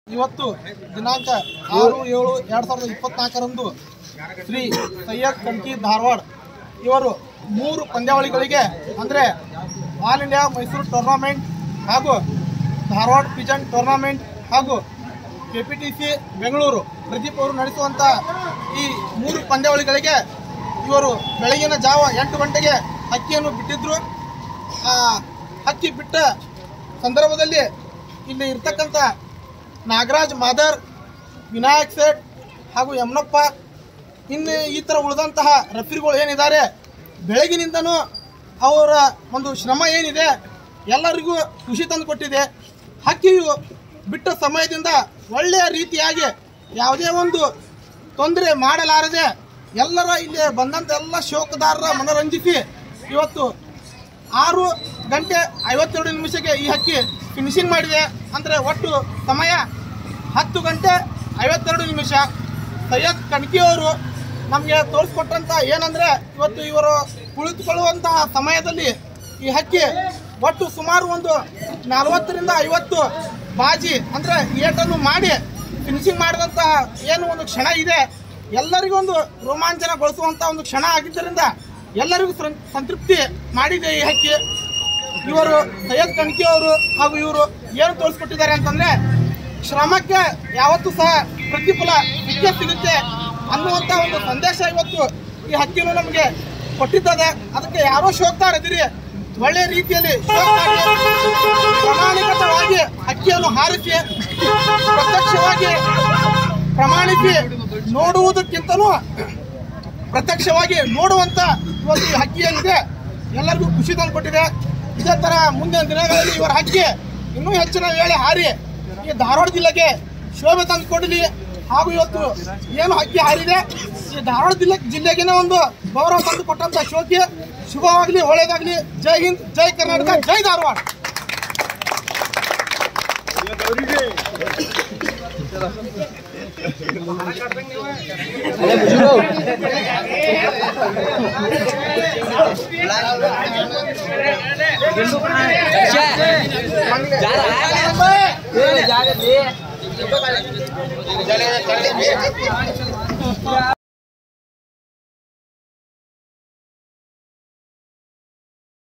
ಇವತ್ತು ದಿನಾಂಕ ಆರು ಏಳು ಎರಡು ಸಾವಿರದ ಇಪ್ಪತ್ನಾಲ್ಕರಂದು ಶ್ರೀ ಸೈಯದ್ ಕಣ್ಕಿ ಧಾರವಾಡ ಇವರು ಮೂರು ಪಂದ್ಯಾವಳಿಗಳಿಗೆ ಅಂದರೆ ಆಲ್ ಇಂಡಿಯಾ ಮೈಸೂರು ಟೂರ್ನಾಮೆಂಟ್ ಹಾಗೂ ಧಾರವಾಡ ಪಿಜನ್ ಟೂರ್ನಾಮೆಂಟ್ ಹಾಗೂ K P T C Bengaluru Pradeep ಅವರು ನಡೆಸುವಂಥ ಈ ಮೂರು ಪಂದ್ಯಾವಳಿಗಳಿಗೆ ಇವರು ಬೆಳಗಿನ ಜಾವ ಎಂಟು ಗಂಟೆಗೆ ಹಕ್ಕಿಯನ್ನು ಬಿಟ್ಟಿದ್ರು ಆ ಹಕ್ಕಿ ಬಿಟ್ಟ ಸಂದರ್ಭದಲ್ಲಿ ಇಲ್ಲಿ ಇರ್ತಕ್ಕಂಥ ನಾಗರಾಜ್ ಮಾದರ್ ವಿನಾಯಕ್ ಸೇಠ್ ಹಾಗೂ ಯಮನಪ್ಪ ಇನ್ನು ಈ ಥರ ಉಳಿದಂತಹ ರಫಿಗಳು ಏನಿದ್ದಾರೆ ಬೆಳಗಿನಿಂದನೂ ಅವರ ಒಂದು ಶ್ರಮ ಏನಿದೆ ಎಲ್ಲರಿಗೂ ಖುಷಿ ತಂದು ಕೊಟ್ಟಿದೆ ಹಕ್ಕಿಯು ಬಿಟ್ಟ ಸಮಯದಿಂದ ಒಳ್ಳೆಯ ರೀತಿಯಾಗಿ ಯಾವುದೇ ಒಂದು ತೊಂದರೆ ಮಾಡಲಾರದೆ ಎಲ್ಲರ ಇಲ್ಲಿ ಬಂದಂಥ ಎಲ್ಲ ಶೋಕದಾರರ ಮನರಂಜಿಸಿ ಇವತ್ತು ಆರು ಗಂಟೆ ಐವತ್ತೆರಡು ನಿಮಿಷಕ್ಕೆ ಈ ಹಕ್ಕಿ ಫಿನಿಶಿಂಗ್ ಮಾಡಿದೆ ಅಂದರೆ ಒಟ್ಟು ಸಮಯ ಹತ್ತು ಗಂಟೆ ಐವತ್ತೆರಡು ನಿಮಿಷ ಸೈಯದ್ ಕಣ್ಕಿಯವರು ನಮಗೆ ತೋರಿಸ್ಕೊಟ್ಟಂತ ಏನಂದ್ರೆ ಇವತ್ತು ಇವರು ಕುಳಿತುಕೊಳ್ಳುವಂತಹ ಸಮಯದಲ್ಲಿ ಈ ಹಕ್ಕಿ ಒಟ್ಟು ಸುಮಾರು ಒಂದು ನಲವತ್ತರಿಂದ ಐವತ್ತು ಬಾಜಿ ಅಂದ್ರೆ ಏಟನ್ನು ಮಾಡಿ ಫಿನಿಶಿಂಗ್ ಮಾಡಿದಂತಹ ಏನು ಒಂದು ಕ್ಷಣ ಇದೆ ಎಲ್ಲರಿಗೂ ಒಂದು ರೋಮಾಂಚನಗೊಳಿಸುವಂತ ಒಂದು ಕ್ಷಣ ಆಗಿದ್ದರಿಂದ ಎಲ್ಲರಿಗೂ ಸಂ- ಸಂತೃಪ್ತಿ ಮಾಡಿದೆ ಈ ಹಕ್ಕಿ ಇವರು ಸೈಯದ್ ಕಣ್ಕಿ ಅವರು ಹಾಗೂ ಇವರು ಏನು ತೋರಿಸ್ಕೊಟ್ಟಿದ್ದಾರೆ ಅಂತಂದ್ರೆ ಶ್ರಮಕ್ಕೆ ಯಾವತ್ತೂ ಸಹ ಪ್ರತಿಫಲ ಸಿಕ್ಕೇ ಸಿಗುತ್ತೆ ಅನ್ನುವಂತ ಒಂದು ಸಂದೇಶ ಇವತ್ತು ಈ ಹಕ್ಕಿನು ನಮಗೆ ಕೊಟ್ಟಿದ್ದಾರೆ ಅದಕ್ಕೆ ಯಾರೋ ಶೋಕ್ತಾ ಇದ್ದೀರಿ ಒಳ್ಳೆ ರೀತಿಯಲ್ಲಿ ಶೋಕ್ತಾಗಿ ಪ್ರಾಮಾಣಿಕತವಾಗಿ ಹಕ್ಕಿಯನ್ನು ಹಾರಿಸಿ ಪ್ರತ್ಯಕ್ಷವಾಗಿ ಪ್ರಮಾಣಿಸಿ ನೋಡುವುದಕ್ಕಿಂತಲೂ ಪ್ರತ್ಯಕ್ಷವಾಗಿ ನೋಡುವಂತ ಇವತ್ತು ಈ ಹಕ್ಕಿ ಏನಿದೆ ಎಲ್ಲರಿಗೂ ಖುಷಿ ತಂದುಕೊಟ್ಟಿದೆ ಇದೇ ತರ ಮುಂದಿನ ದಿನಗಳಲ್ಲಿ ಇವರ ಹಕ್ಕಿ ಇನ್ನೂ ಹೆಚ್ಚಿನ ವೇಳೆ ಹಾರಿ ಈ ಧಾರವಾಡ ಜಿಲ್ಲೆಗೆ ಶೋಭೆ ತಂದುಕೊಡಲಿ ಹಾಗೂ ಇವತ್ತು ಏನು ಹಕ್ಕಿ ಹಾರಿದೆ ಈ ಧಾರವಾಡ ಜಿಲ್ಲೆ ಜಿಲ್ಲೆಗೆ ಒಂದು ಗೌರವ ತಂದು ಕೊಟ್ಟಂತ ಶೋಕಿ ಶುಭವಾಗಲಿ ಒಳ್ಳೆಯದಾಗಲಿ ಜೈ ಹಿಂದ್ ಜೈ ಕರ್ನಾಟಕ ಜೈ ಧಾರವಾಡ ಜಾಗ